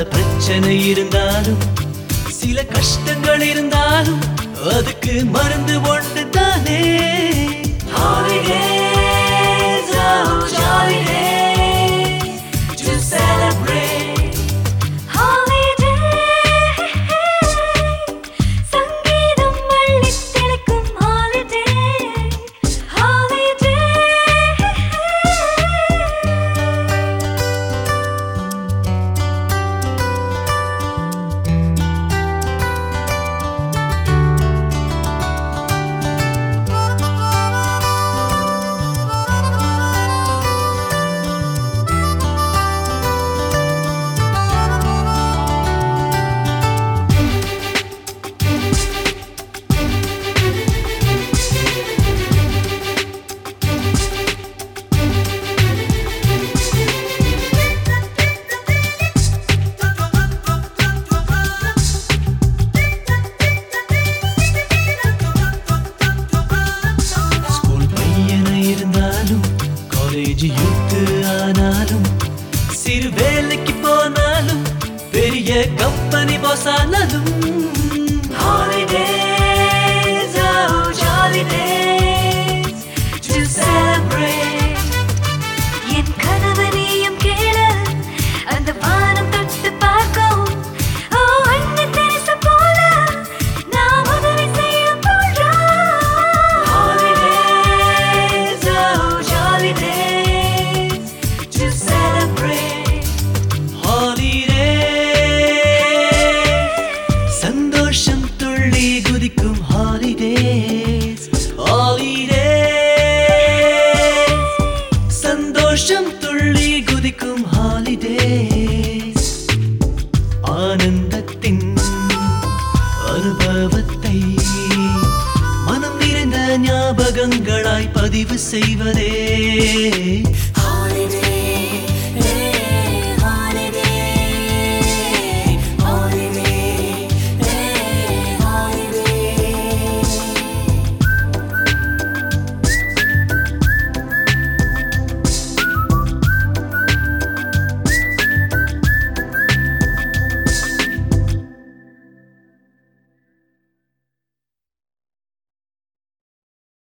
பல பிரச்சனை இருந்தாலும் சில கஷ்டங்கள் இருந்தாலும் அதுக்கு மருந்து ஒன்று தானே Holidays, oh jolly days to celebrate. Holiday, சங்கீதம் அள்ளித் தெளிக்கும் holiday, holiday. ஸ்கூல் பையனா இருந்தாலும் காலேஜ் யூத்து ஆனாலும் சிறு வேலைக்கு போனாலும் பெரிய கம்பெனி பாஸ் ஆனாலும் Holidays, oh jolly days to celebrate. என் கனவு நீயும் கேளு, அந்த வானம் தொட்டு பார்க்கவும். ஓ, அன்னை தெரசா போல நாம் உதவி செய்ய போறோம். Holidays, oh jolly days to celebrate. Holiday. சந்தோஷம் துள்ளி குதிக்கும் ஹாலிடேஸ் ஹாலிடே சந்தோஷம் துள்ளி குதிக்கும் ஹாலிடேஸ் ஆனந்தத்தின் அனுபவத்தை மனம் நிறைந்த ஞாபகங்களாய் பதிவு செய்வதே